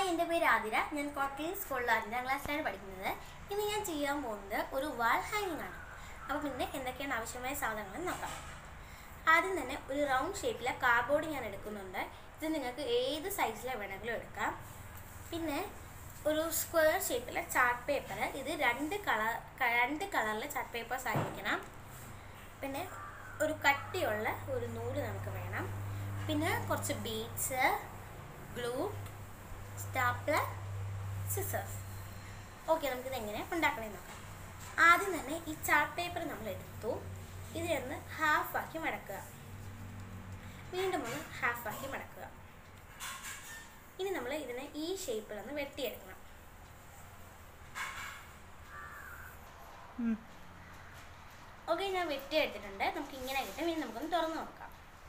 hi എൻ്റെ പേര് ആതിര ഞാൻ കോട്ടയം സ്കൂളിൽ അഞ്ചാം ക്ലാസ്സിലാണ് പഠിക്കുന്നത് ഇന്ന് ഞാൻ ചെയ്യാൻ പോകുന്നത് ഒരു വാൾ ഹാങ്ങിങ് ആണ് അപ്പോൾ പിന്നെ എന്തൊക്കെയാണ് ആവശ്യമായ സാധനങ്ങൾ നോക്കാം ആദ്യം തന്നെ ഒരു റൗണ്ട് ഷേപ്പിലെ കാർഡ്ബോർഡ് ഞാൻ എടുക്കുന്നുണ്ട് ഇത് നിങ്ങൾക്ക് ഏത് സൈസിലെ വേണമെങ്കിലും എടുക്കാം പിന്നെ ഒരു സ്ക്വയർ ഷേപ്പിലെ ചാർട്ട് പേപ്പർ ഇത് രണ്ട് കളർ രണ്ട് കളറിലെ ചാർട്ട് പേപ്പേഴ്സ് ആയിരിക്കണം പിന്നെ ഒരു കട്ടിയുള്ള ഒരു നൂല് നമുക്ക് വേണം പിന്നെ കുറച്ച് beads glue stapler scissors okay നമുക്കിത് എങ്ങനെ ഉണ്ടാക്കണമെന്ന് നോക്കാം ആദ്യം തന്നെ ഈ ചാർട്ട് പേപ്പർ നമ്മൾ എടുത്തു ഇതിലൊന്ന് ഹാഫ് ആക്കി മടക്കുക വീണ്ടും ഒന്ന് ഹാഫ് ആക്കി മടക്കുക ഇനി നമ്മൾ ഇതിനെ ഈ ഷേപ്പിലൊന്ന് വെട്ടിയെടുക്കണം ഓക്കെ ഞാൻ വെട്ടിയെടുത്തിട്ടുണ്ട് നമുക്ക് ഇങ്ങനെ കിട്ടും ഇനി നമുക്കൊന്ന് തുറന്ന് നോക്കാം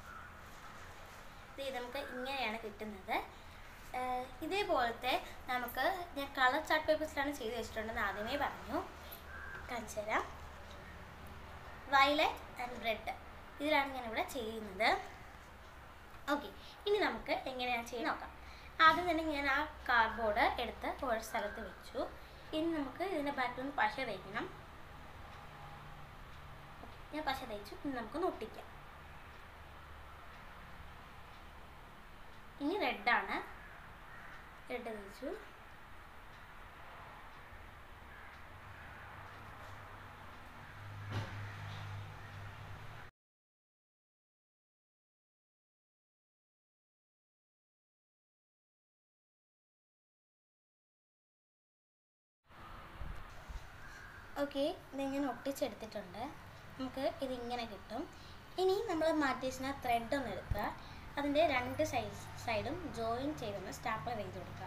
ഇത് നമുക്ക് ഇങ്ങനെയാണ് കിട്ടുന്നത് ഏഹ് ഇതേപോലത്തെ നമുക്ക് ഞാൻ കളർ ചാർട്ട് പേപ്പേഴ്സിലാണ് ചെയ്ത് വെച്ചിട്ടുണ്ടെന്ന് ആദ്യമേ പറഞ്ഞു കാണിച്ചു തരാം വയലറ്റ് ആൻഡ് റെഡ് ഇതിലാണ് ഞാൻ ഇവിടെ ചെയ്യുന്നത് ഓക്കെ ഇനി നമുക്ക് എങ്ങനെയാണ് ചെയ്യുന്നത് നോക്കാം ആദ്യം തന്നെ ഞാൻ ആ കാർഡ്ബോർഡ് എടുത്ത് ഒരു സ്ഥലത്ത് വെച്ചു ഇനി നമുക്ക് ഇതിൻ്റെ ബാക്കിൽ നിന്ന് പശ തേക്കണം Okay, ഞാൻ പശ തേച്ചു ഇനി നമുക്കൊന്ന് ഒട്ടിക്കാം ഇനി റെഡാണ് റെഡ് തേച്ചു ഓക്കെ ഇത് ഞാൻ ഒട്ടിച്ചെടുത്തിട്ടുണ്ട് നമുക്ക് ഇതിങ്ങനെ കിട്ടും ഇനി നമ്മൾ മാറ്റി വെച്ചിരുന്ന ത്രെഡ് ഒന്ന് എടുക്കുക അതിൻ്റെ രണ്ട് സൈഡ് സൈഡും ജോയിൻ ചെയ്തൊന്ന് സ്റ്റാപ്ലർ ചെയ്ത് കൊടുക്കുക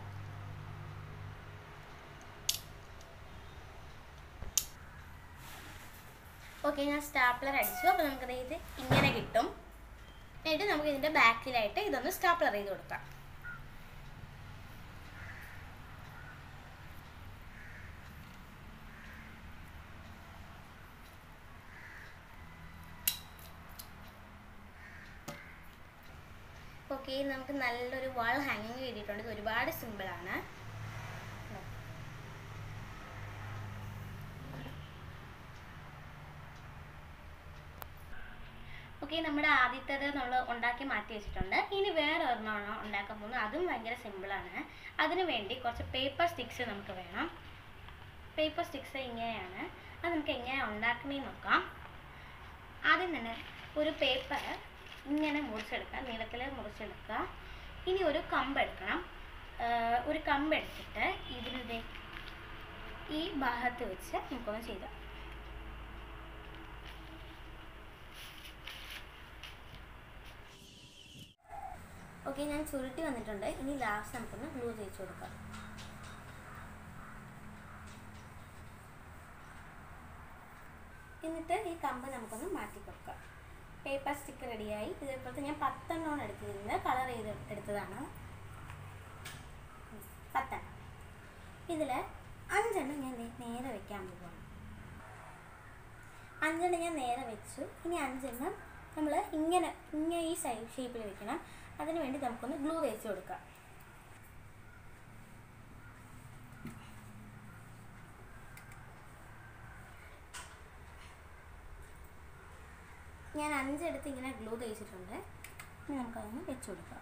ഓക്കെ ഞാൻ സ്റ്റാപ്ലർ അടിച്ചു അപ്പോൾ നമുക്കത് ഇത് ഇങ്ങനെ കിട്ടും എന്നിട്ട് നമുക്ക് ഇതിൻ്റെ ബാക്കിലായിട്ട് ഇതൊന്ന് സ്റ്റാപ്ലർ ചെയ്ത് കൊടുക്കാം ഓക്കെ നമുക്ക് നല്ലൊരു വാൾ ഹാങ്ങിങ് കിട്ടിയിട്ടുണ്ട് ഇത് ഒരുപാട് സിമ്പിളാണ് ഓക്കെ നമ്മുടെ ആദ്യത്തേത് നമ്മൾ ഉണ്ടാക്കി മാറ്റി വെച്ചിട്ടുണ്ട് ഇനി വേറെ ഒരെണ്ണമാണ് ഉണ്ടാക്കാൻ പോകുന്നത് അതും ഭയങ്കര സിമ്പിളാണ് അതിനു വേണ്ടി കുറച്ച് പേപ്പർ സ്റ്റിക്സ് നമുക്ക് വേണം പേപ്പർ സ്റ്റിക്സ് ഇങ്ങനെയാണ് അത് നമുക്ക് എങ്ങനെയാണ് ഉണ്ടാക്കണേന്ന് നോക്കാം ആദ്യം തന്നെ ഒരു പേപ്പർ ഇങ്ങനെ മുറിച്ചെടുക്കുക നീളത്തിൽ മുറിച്ചെടുക്കുക ഇനി ഒരു കമ്പ് എടുക്കണം ആഹ് ഒരു കമ്പ് എടുത്തിട്ട് ഇതിൻ്റെ ഈ ഭാഗത്ത് വെച്ച് നമുക്കൊന്ന് ചെയ്യാം ഓക്കെ ഞാൻ ചുരുട്ടി വന്നിട്ടുണ്ട് ഇനി ലാസ്റ്റ് നമുക്കൊന്ന് ഗ്ലൂ തേച്ച് കൊടുക്കാം എന്നിട്ട് ഈ കമ്പ് നമുക്കൊന്ന് മാറ്റി കൊടുക്കാം പേപ്പർ സ്റ്റിക്ക് റെഡിയായി ഇതേപോലത്തെ ഞാൻ പത്തെണ്ണമാണ് എടുത്തിരുന്നത് കളർ ചെയ്ത് എടുത്തതാണ് പത്തെണ്ണം ഇതിൽ അഞ്ചെണ്ണം ഞാൻ ദേ നേരെ വെക്കാൻ പോവാണ് അഞ്ചെണ്ണം ഞാൻ നേരെ വെച്ചു ഇനി അഞ്ചെണ്ണം നമ്മൾ ഇങ്ങനെ ഇങ്ങനെ ഈ സൈ ഷേപ്പിൽ വെക്കണം അതിന് വേണ്ടി നമുക്കൊന്ന് ഗ്ലൂ തേച്ച് കൊടുക്കാം ഞാൻ അഞ്ചെടുത്ത് ഇങ്ങനെ ഗ്ലൂ തേച്ചിട്ടുണ്ട് ഇനി നമുക്കതൊന്ന് വെച്ച് കൊടുക്കാം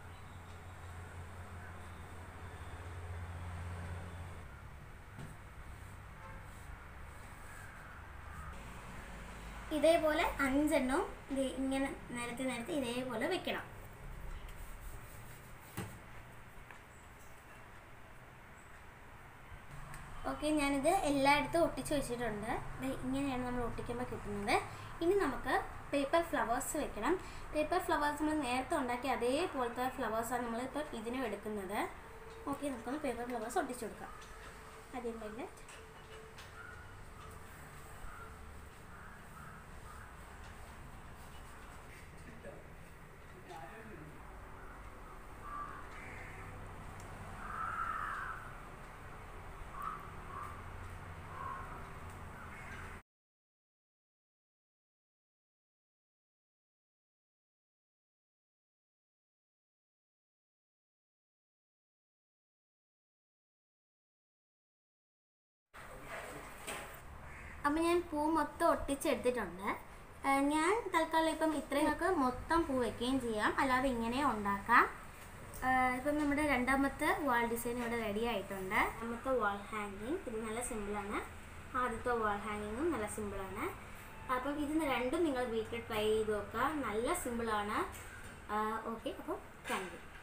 ഇതേപോലെ അഞ്ചെണ്ണവും ദേ ഇങ്ങനെ നിരത്തി നിരത്തി ഇതേപോലെ വെക്കണം ഓക്കെ ഞാനിത് എല്ലായിടത്തും ഒട്ടിച്ച് വെച്ചിട്ടുണ്ട് ദേ ഇങ്ങനെയാണ് നമ്മൾ ഒട്ടിക്കുമ്പോൾ കിട്ടുന്നത് ഇനി നമുക്ക് പേപ്പർ ഫ്ലവേഴ്സ് വെക്കണം പേപ്പർ ഫ്ലവേഴ്സ് നമ്മൾ നേരത്തെ ഉണ്ടാക്കിയ അതേപോലത്തെ ഫ്ലവേഴ്സാണ് നമ്മളിപ്പോൾ ഇതിനും എടുക്കുന്നത് ഓക്കെ നമുക്കൊന്ന് പേപ്പർ ഫ്ലവേഴ്സ് ഒട്ടിച്ചു കൊടുക്കാം ആദ്യം വൈലറ്റ് അപ്പം ഞാൻ പൂ മൊത്തം ഒട്ടിച്ചെടുത്തിട്ടുണ്ട് ആ, ഞാൻ തൽക്കാലം ഇപ്പം ഇത്രയൊക്കെ മൊത്തം പൂ വെക്കുകയും ചെയ്യാം അല്ലാതെ ഇങ്ങനെ ഉണ്ടാക്കാം ആ, ഇപ്പം നമ്മുടെ രണ്ടാമത്തെ വാൾ ഡിസൈൻ ഇവിടെ റെഡി ആയിട്ടുണ്ട് രണ്ടാമത്തെ വാൾ ഹാങ്ങിങ് ഇത് നല്ല സിമ്പിളാണ് ആദ്യത്തെ വാൾ ഹാങ്ങിങ്ങും നല്ല സിമ്പിളാണ് അപ്പം ഇത് രണ്ടും നിങ്ങൾ വീട്ടിൽ ട്രൈ ചെയ്ത് നോക്കുക നല്ല സിമ്പിളാണ് ഓക്കെ അപ്പം താങ്ക് യു